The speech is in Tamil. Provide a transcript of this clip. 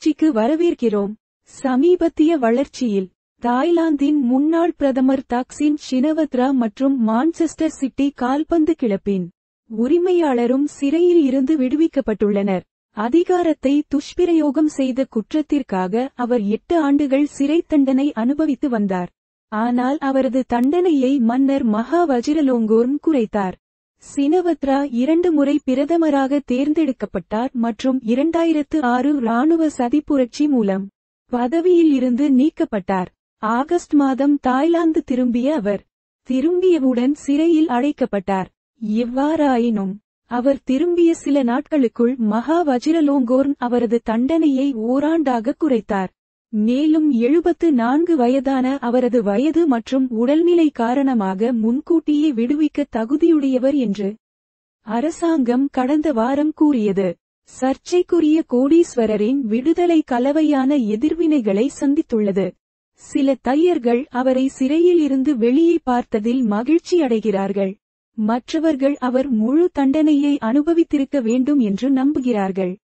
நிகழ்ச்சிக்கு வரவேற்கிறோம் சமீபத்திய வளர்ச்சியில் தாய்லாந்தின் முன்னாள் பிரதமர் தாக்சின் ஷினவத்ரா மற்றும் மான்செஸ்டர் சிட்டி கால்பந்து கிளப்பின் உரிமையாளரும் சிறையில் இருந்து விடுவிக்கப்பட்டுள்ளனர் அதிகாரத்தை துஷ்பிரயோகம் செய்த குற்றத்திற்காக அவர் எட்டு ஆண்டுகள் சிறை தண்டனை அனுபவித்து வந்தார் ஆனால் அவரது தண்டனையை மன்னர் மகா வஜிரலோங்கோர்ன் குறைத்தார் சினவத்ரா இரண்டு முறை பிரதமராக தேர்ந்தெடுக்கப்பட்டார் மற்றும் இரண்டாயிரத்து ஆறு இராணுவ சதிப்புரட்சி மூலம் பதவியில் இருந்து நீக்கப்பட்டார் ஆகஸ்ட் மாதம் தாய்லாந்து திரும்பிய அவர் திரும்பியவுடன் சிறையில் அடைக்கப்பட்டார் எவ்வாறாயினும் அவர் திரும்பிய சில நாட்களுக்குள் மகா வஜிரலோங்கோர்ன் அவரது தண்டனையை ஓராண்டாக குறைத்தார் மேலும் எழுபத்து நான்கு வயதான அவரது வயது மற்றும் உடல்நிலை காரணமாக முன்கூட்டியே விடுவிக்க தகுதியுடையவர் என்று அரசாங்கம் கடந்த வாரம் கூறியது சர்ச்சைக்குரிய கோடீஸ்வரரின் விடுதலை கலவையான எதிர்வினைகளை சந்தித்துள்ளது சில தையர்கள் அவரை சிறையில் இருந்து வெளியே பார்த்ததில் மகிழ்ச்சி அடைகிறார்கள் மற்றவர்கள் அவர் முழு தண்டனையை அனுபவித்திருக்க வேண்டும் என்று நம்புகிறார்கள்